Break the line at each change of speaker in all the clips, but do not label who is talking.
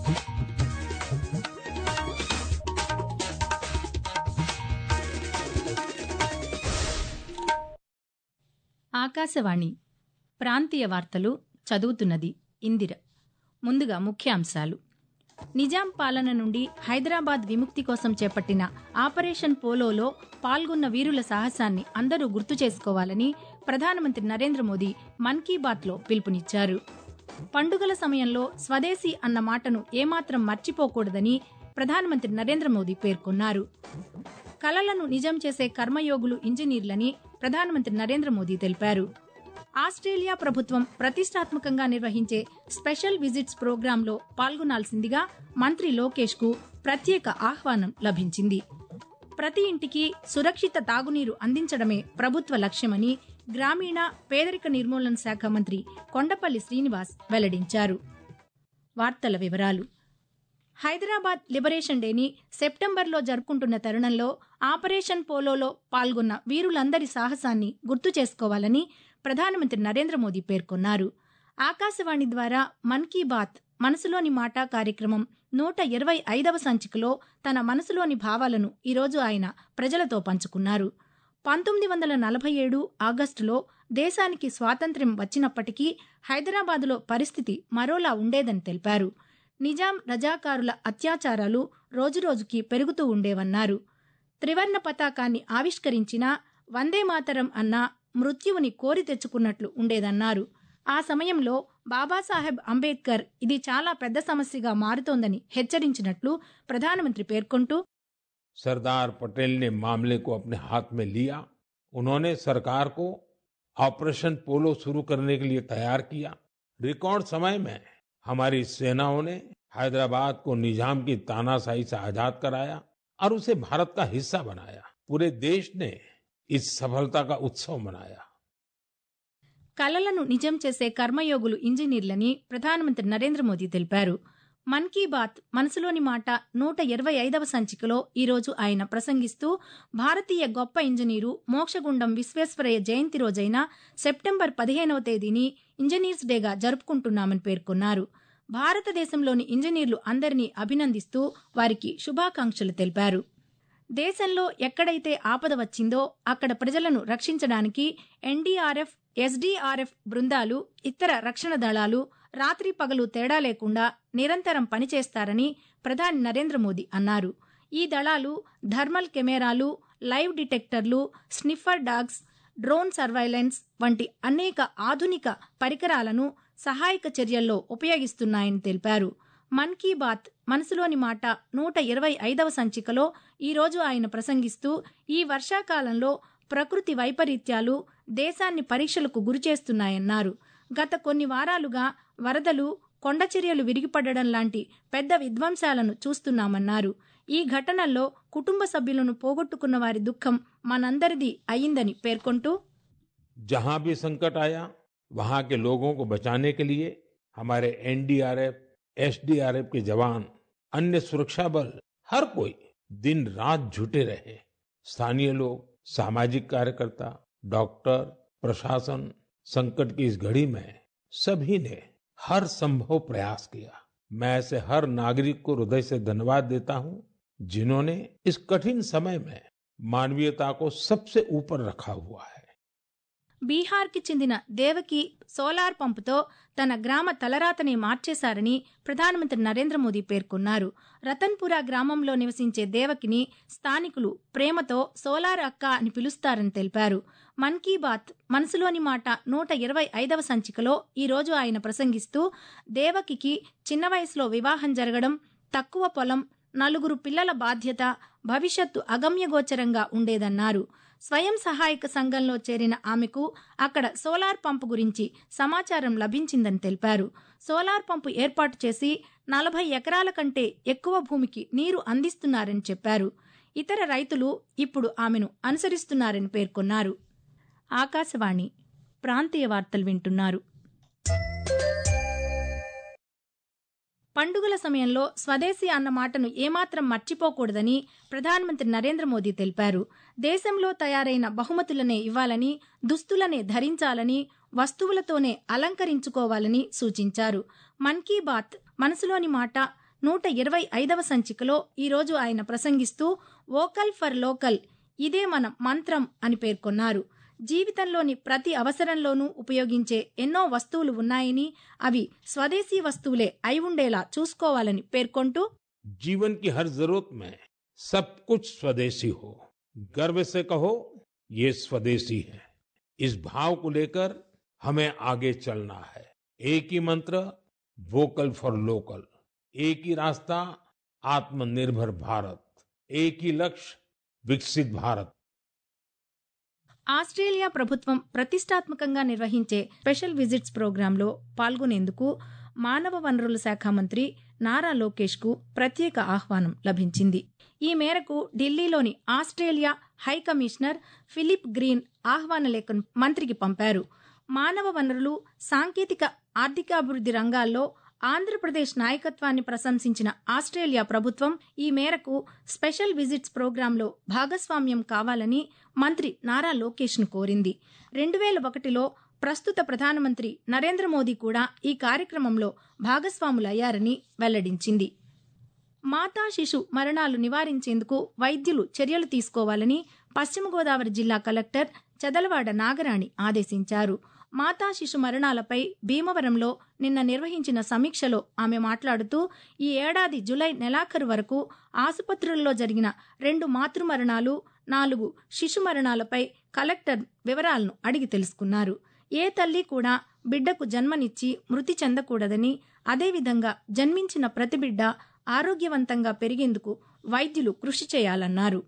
ఆకాశవాణి ప్రాంతీయ వార్తలు చదువుతున్నది ఇందిర ముందుగా ముఖ్యాంశాలు నిజాం పాలన నుండి హైదరాబాద్ విముక్తి కోసం చేపట్టిన ఆపరేషన్ పోలోలో పాల్గొన్న వీరుల సాహసాన్ని అందరూ గుర్తు చేసుకోవాలని ప్రధానమంత్రి నరేంద్ర మోదీ మన్ కీ బాత్లో పిలుపునిచ్చారు పండుగల సమయంలో స్వదేశీ అన్న మాటను ఏమాత్రం మర్చిపోకూడదని ప్రధానమంత్రి నరేంద్ర మోదీ పేర్కొన్నారు కలలను నిజం చేసే కర్మయోగులు ఇంజనీర్లని ప్రధానమంత్రి నరేంద్ర మోదీ తెలిపారు ఆస్ట్రేలియా ప్రభుత్వం ప్రతిష్టాత్మకంగా నిర్వహించే స్పెషల్ విజిట్స్ ప్రోగ్రాంలో పాల్గొనాల్సిందిగా మంత్రి లోకేష్ కు ప్రత్యేక ఆహ్వానం లభించింది ప్రతి ఇంటికి సురక్షిత తాగునీరు అందించడమే ప్రభుత్వ లక్ష్యమని గ్రామీణ పేదరిక నిర్మూలన శాఖ మంత్రి కొండపల్లి శ్రీనివాస్ వెల్లడించారు వార్తల వివరాలు హైదరాబాద్ లిబరేషన్ డేని సెప్టెంబర్లో జరుపుకుంటున్న తరుణంలో ఆపరేషన్ పోలోలో పాల్గొన్న వీరులందరి సాహసాన్ని గుర్తు చేసుకోవాలని ప్రధానమంత్రి నరేంద్ర మోదీ పేర్కొన్నారు ఆకాశవాణి ద్వారా మన్ కీ బాత్ మనసులోని మాట కార్యక్రమం నూట ఇరవై ఐదవ సంచికలో తన మనసులోని భావాలను ఈరోజు ఆయన ప్రజలతో పంచుకున్నారు పంతొమ్మిది వందల నలభై ఏడు ఆగస్టులో దేశానికి స్వాతంత్ర్యం వచ్చినప్పటికీ హైదరాబాదులో పరిస్థితి మరోలా ఉండేదని తెలిపారు నిజాం రజాకారుల అత్యాచారాలు రోజురోజుకి పెరుగుతూ ఉండేవన్నారు త్రివర్ణ పతాకాన్ని ఆవిష్కరించినా వందే మాతరం అన్న మృత్యువుని కోరి తెచ్చుకున్నట్లు ఉండేదన్నారు ఆ సమయంలో బాబాసాహెబ్ అంబేద్కర్ ఇది చాలా పెద్ద సమస్యగా మారుతోందని హెచ్చరించినట్లు ప్రధానమంత్రి పేర్కొంటూ
सरदार पटेल ने मामले को अपने हाथ में लिया उन्होंने सरकार को ऑपरेशन पोलो शुरू करने के लिए तैयार किया रिकॉर्ड समय में हमारी सेनाओं ने हैदराबाद को निजाम की तानाशाही से आजाद कराया और उसे भारत का हिस्सा बनाया पूरे देश ने इस सफलता का उत्सव मनाया
కలలను నిజం చేసే కర్మయోగులు ఇంజనీర్లని ప్రధానమంత్రి నరేంద్ర మోదీ తెలిపారు మన్ కీ బాత్ మనసులోని మాట నూట ఇరవై ఐదవ సంచికలో ఈరోజు ఆయన ప్రసంగిస్తూ భారతీయ గొప్ప ఇంజనీరు మోక్షగుండం విశ్వేశ్వరయ్య జయంతి రోజైన సెప్టెంబర్ పదిహేనవ తేదీని ఇంజనీర్స్ డేగా జరుపుకుంటున్నామని పేర్కొన్నారు భారతదేశంలోని ఇంజనీర్లు అందరినీ అభినందిస్తూ వారికి శుభాకాంక్షలు తెలిపారు దేశంలో ఎక్కడైతే ఆపద వచ్చిందో అక్కడ ప్రజలను రక్షించడానికి ఎన్డీఆర్ఎఫ్ ఎస్డీఆర్ఎఫ్ బృందాలు ఇతర రక్షణ దళాలు రాత్రి పగలు తేడా లేకుండా నిరంతరం పనిచేస్తారని ప్రధాని నరేంద్ర మోదీ అన్నారు ఈ దళాలు థర్మల్ కెమెరాలు లైవ్ డిటెక్టర్లు స్నిఫర్ డాగ్స్ డ్రోన్ సర్వైలెన్స్ వంటి అనేక ఆధునిక పరికరాలను సహాయక చర్యల్లో ఉపయోగిస్తున్నాయని తెలిపారు మన్ కీ బాత్ మనసులోని మాట నూట ఇరవై ఐదవ సంచికలో ఈరోజు ఆయన ప్రసంగిస్తూ ఈ వర్షాకాలంలో ప్రకృతి వైపరీత్యాలు దేశాన్ని పరీక్షలకు గురిచేస్తున్నాయన్నారు గత కొన్ని వారాలుగా వరదలు కొండచర్యలు విరిగిపడడం లాంటి పెద్ద విధ్వంసాలను చూస్తున్నామన్నారు ఈ ఘటనల్లో కుటుంబ సభ్యులను పోగొట్టుకున్న వారి దుఃఖం మనందరిది అయిందని పేర్కొంటూ
जहां भी संकट आया वहां के लोगों को बचाने के लिए हमारे एनडीआरएफ एसडीआरएफ के जवान अन्य सुरक्षा बल हर कोई दिन रात जुटे रहे स्थानीय लोग सामाजिक कार्यकर्ता डॉक्टर प्रशासन संकट की इस घड़ी में सभी ने हर संभव प्रयास किया मैं ऐसे हर नागरिक को हृदय से धन्यवाद देता हूं जिन्होंने इस कठिन समय में मानवीयता को सबसे ऊपर रखा हुआ है
బీహార్కి చెందిన దేవకి సోలార్ పంపుతో తన గ్రామ తలరాతని మార్చేశారని ప్రధానమంత్రి నరేంద్ర మోదీ పేర్కొన్నారు రతన్పుర గ్రామంలో నివసించే దేవకిని స్థానికులు ప్రేమతో సోలార్ అక్క అని పిలుస్తారని తెలిపారు మన్ కీ బాత్ మనసులోని మాట నూట ఇరవై ఐదవ సంచికలో ఈరోజు ఆయన ప్రసంగిస్తూ దేవకికి చిన్న వయసులో వివాహం జరగడం తక్కువ పొలం నలుగురు పిల్లల బాధ్యత భవిష్యత్తు అగమ్యగోచరంగా ఉండేదన్నారు స్వయం సహాయక సంఘంలో చేరిన ఆమెకు అక్కడ సోలార్ పంపు గురించి సమాచారం లభించిందని తెలిపారు సోలార్ పంపు ఏర్పాటు చేసి నలభై ఎకరాల కంటే ఎక్కువ భూమికి నీరు అందిస్తున్నారని చెప్పారు ఇతర రైతులు ఇప్పుడు ఆమెను అనుసరిస్తున్నారని పేర్కొన్నారు ఆకాశవాణి ప్రాంతీయ వార్తలు వింటున్నారు పండుగల సమయంలో స్వదేశీ అన్న మాటను ఏమాత్రం మర్చిపోకూడదని ప్రధానమంత్రి నరేంద్ర మోదీ తెలిపారు దేశంలో తయారైన బహుమతులనే ఇవ్వాలని దుస్తులనే ధరించాలని వస్తువులతోనే అలంకరించుకోవాలని సూచించారు మన్ కీ బాత్ మనసులోని మాట నూట ఇరవై ఐదవ సంచికలో ఈరోజు ఆయన ప్రసంగిస్తూ వోకల్ ఫర్ లోకల్ ఇదే మన మంత్రం అని పేర్కొన్నారు జీవితంలోని ప్రతి అవసరంలోనూ ఉపయోగించే ఎన్నో వస్తువులు ఉన్నాయని అవి స్వదేశీ వస్తువులే అయి ఉండేలా చూసుకోవాలని పేర్కొంటూ
जीवन की हर जरूरत में सब कुछ स्वदेशी हो गर्व से कहो ये स्वदेशी है इस भाव को लेकर हमें आगे चलना है एक ही मंत्र वोकल फॉर लोकल एक ही रास्ता आत्मनिर्भर भारत एक ही लक्ष्य विकसित भारत
ఆస్ట్రేలియా ప్రభుత్వం ప్రతిష్టాత్మకంగా నిర్వహించే స్పెషల్ విజిట్స్ ప్రోగ్రాంలో పాల్గొనేందుకు మానవ వనరుల శాఖ మంత్రి నారా లోకేష్కు ప్రత్యేక ఆహ్వానం లభించింది ఈ మేరకు ఢిల్లీలోని Australia high commissioner Philip Green ఆహ్వాన లేఖను మంత్రికి పంపారు మానవ వనరులు సాంకేతిక ఆర్థికాభివృద్ధి రంగాల్లో ఆంధ్రప్రదేశ్ నాయకత్వాన్ని ప్రశంసించిన ఆస్ట్రేలియా ప్రభుత్వం ఈ మేరకు స్పెషల్ విజిట్స్ ప్రోగ్రాంలో భాగస్వామ్యం కావాలని మంత్రి నారా లోకేష్ను కోరింది రెండు వేల ఒకటిలో ప్రస్తుత ప్రధానమంత్రి నరేంద్ర మోదీ కూడా ఈ కార్యక్రమంలో భాగస్వాములయ్యారని వెల్లడించింది మాతా శిశు మరణాలు నివారించేందుకు వైద్యులు చర్యలు తీసుకోవాలని పశ్చిమ గోదావరి జిల్లా కలెక్టర్ చదలవాడ నాగరాణి ఆదేశించారు మాతా శిశు మరణాలపై భీమవరంలో నిన్న నిర్వహించిన సమీక్షలో ఆమె మాట్లాడుతూ ఈ ఏడాది జులై నెలాఖరు వరకు ఆసుపత్రుల్లో జరిగిన రెండు మాతృ మరణాలు నాలుగు శిశు మరణాలపై కలెక్టర్ వివరాలను అడిగి తెలుసుకున్నారు ఏ తల్లి కూడా బిడ్డకు జన్మనిచ్చి మృతి చెందకూడదని అదేవిధంగా జన్మించిన ప్రతి బిడ్డ ఆరోగ్యవంతంగా పెరిగేందుకు వైద్యులు కృషి చేయాలన్నారు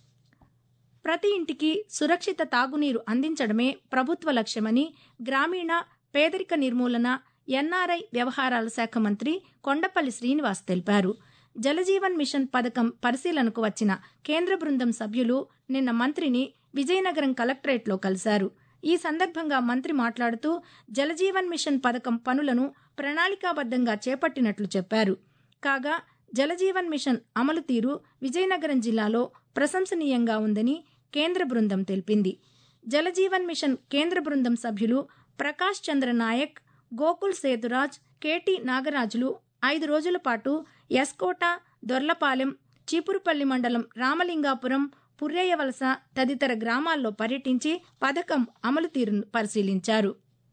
ప్రతి ఇంటికి సురక్షిత తాగునీరు అందించడమే ప్రభుత్వ లక్ష్యమని గ్రామీణ పేదరిక నిర్మూలన ఎన్ఆర్ఐ వ్యవహారాల శాఖ మంత్రి కొండపల్లి శ్రీనివాస్ తెలిపారు జలజీవన్ మిషన్ పథకం పరిశీలనకు వచ్చిన కేంద్ర బృందం సభ్యులు నిన్న మంత్రిని విజయనగరం కలెక్టరేట్లో కలిశారు ఈ సందర్భంగా మంత్రి మాట్లాడుతూ జలజీవన్ మిషన్ పథకం పనులను ప్రణాళికాబద్ధంగా చేపట్టినట్లు చెప్పారు కాగా జలజీవన్ మిషన్ అమలు తీరు విజయనగరం జిల్లాలో ప్రశంసనీయంగా ఉందని కేంద్ర బృందం తెలిపింది జలజీవన్ మిషన్ కేంద్ర బృందం సభ్యులు ప్రకాష్ చంద్ర నాయక్ గోకుల్ సేతురాజ్ కేటీ నాగరాజులు ఐదు రోజుల పాటు ఎస్కోట దొర్లపాలెం చీపురుపల్లి మండలం రామలింగాపురం పుర్రేయవలస తదితర గ్రామాల్లో పర్యటించి పథకం అమలు తీరును పరిశీలించారు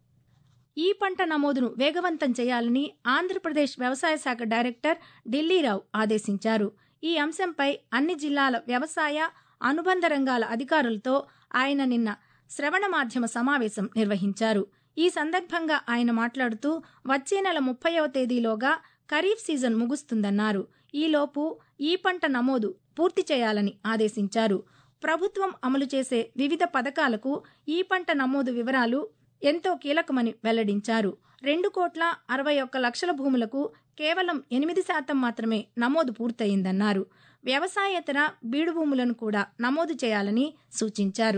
ఈ పంట నమోదును వేగవంతం చేయాలని ఆంధ్రప్రదేశ్ వ్యవసాయ శాఖ డైరెక్టర్ ఢిల్లీరావు ఆదేశించారు ఈ అంశంపై అన్ని జిల్లాల వ్యవసాయ అనుబంధ రంగాల అధికారులతో ఆయన నిన్న శ్రవణ మాధ్యమ సమావేశం నిర్వహించారు ఈ సందర్భంగా ఆయన మాట్లాడుతూ వచ్చే నెల ముప్పైవ తేదీలోగా ఖరీఫ్ సీజన్ ముగుస్తుందన్నారు ఈలోపు ఈ పంట నమోదు పూర్తి చేయాలని ఆదేశించారు ప్రభుత్వం అమలు చేసే వివిధ పథకాలకు ఈ పంట నమోదు వివరాలు ఎంతో కీలకమని వెల్లడించారు రెండు కోట్ల అరవై ఒక్క లక్షల భూములకు కేవలం ఎనిమిది శాతం మాత్రమే నమోదు పూర్తయిందన్నారు వ్యవసాయేతర బీడు భూములను కూడా నమోదు చేయాలని సూచించారు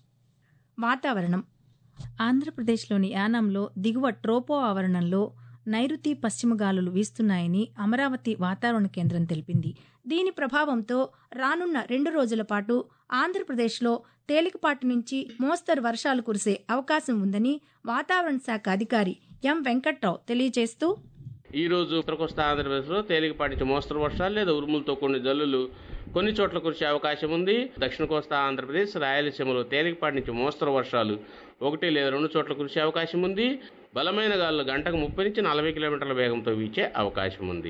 వాతావరణం ఆంధ్రప్రదేశ్లోని యానంలో దిగువ ట్రోపో ఆవరణంలో నైరుతి పశ్చిమ గాలులు వీస్తున్నాయని అమరావతి వాతావరణ కేంద్రం తెలిపింది దీని ప్రభావంతో రానున్న రెండు రోజుల పాటు ఆంధ్రప్రదేశ్లో తేలికపాటి నుంచి మోస్తరు వర్షాలు కురిసే అవకాశం ఉందని వాతావరణ శాఖ అధికారి ఎం వెంకట్రావు తెలియజేస్తూ
ఈ రోజు ఉత్తర కోస్తా ఆంధ్రప్రదేశ్లో తేలికపాటి నుంచి మోస్తరు వర్షాలు లేదా ఉరుములతో కొన్ని జల్లులు కొన్ని చోట్ల కురిసే అవకాశం ఉంది దక్షిణ కోస్తా ఆంధ్రప్రదేశ్ రాయలసీమలో తేలికపాటి నుంచి మోస్తరు వర్షాలు ఒకటి లేదా రెండు చోట్ల కురిసే అవకాశం ఉంది బలమైన గాలులు గంటకు ముప్పై నుంచి నలభై కిలోమీటర్ల వేగంతో వీచే అవకాశం ఉంది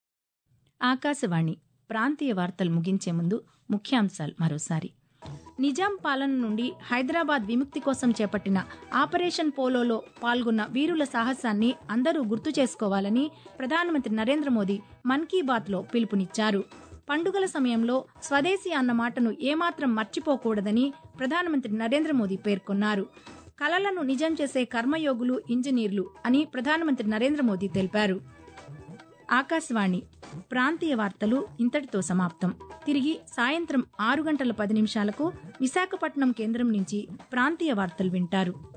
ఆకాశవాణి ప్రాంతీయ వార్తలు ముగించే ముందు ముఖ్యాంశాలు మరోసారి నిజాం పాలన నుండి హైదరాబాద్ విముక్తి కోసం చేపట్టిన ఆపరేషన్ పోలోలో పాల్గొన్న వీరుల సాహసాన్ని అందరూ గుర్తు చేసుకోవాలని ప్రధానమంత్రి నరేంద్ర మోదీ మన్ కీ బాత్లో పిలుపునిచ్చారు పండుగల సమయంలో స్వదేశీ అన్న మాటను ఏమాత్రం మర్చిపోకూడదని ప్రధానమంత్రి నరేంద్ర మోదీ పేర్కొన్నారు కలలను నిజం చేసే కర్మయోగులు ఇంజనీర్లు అని ప్రధానమంత్రి నరేంద్ర మోదీ తెలిపారు ఆకాశవాణి ప్రాంతీయ వార్తలు ఇంతటితో సమాప్తం తిరిగి సాయంత్రం ఆరు గంటల పది నిమిషాలకు విశాఖపట్నం కేంద్రం నుంచి ప్రాంతీయ వార్తలు వింటారు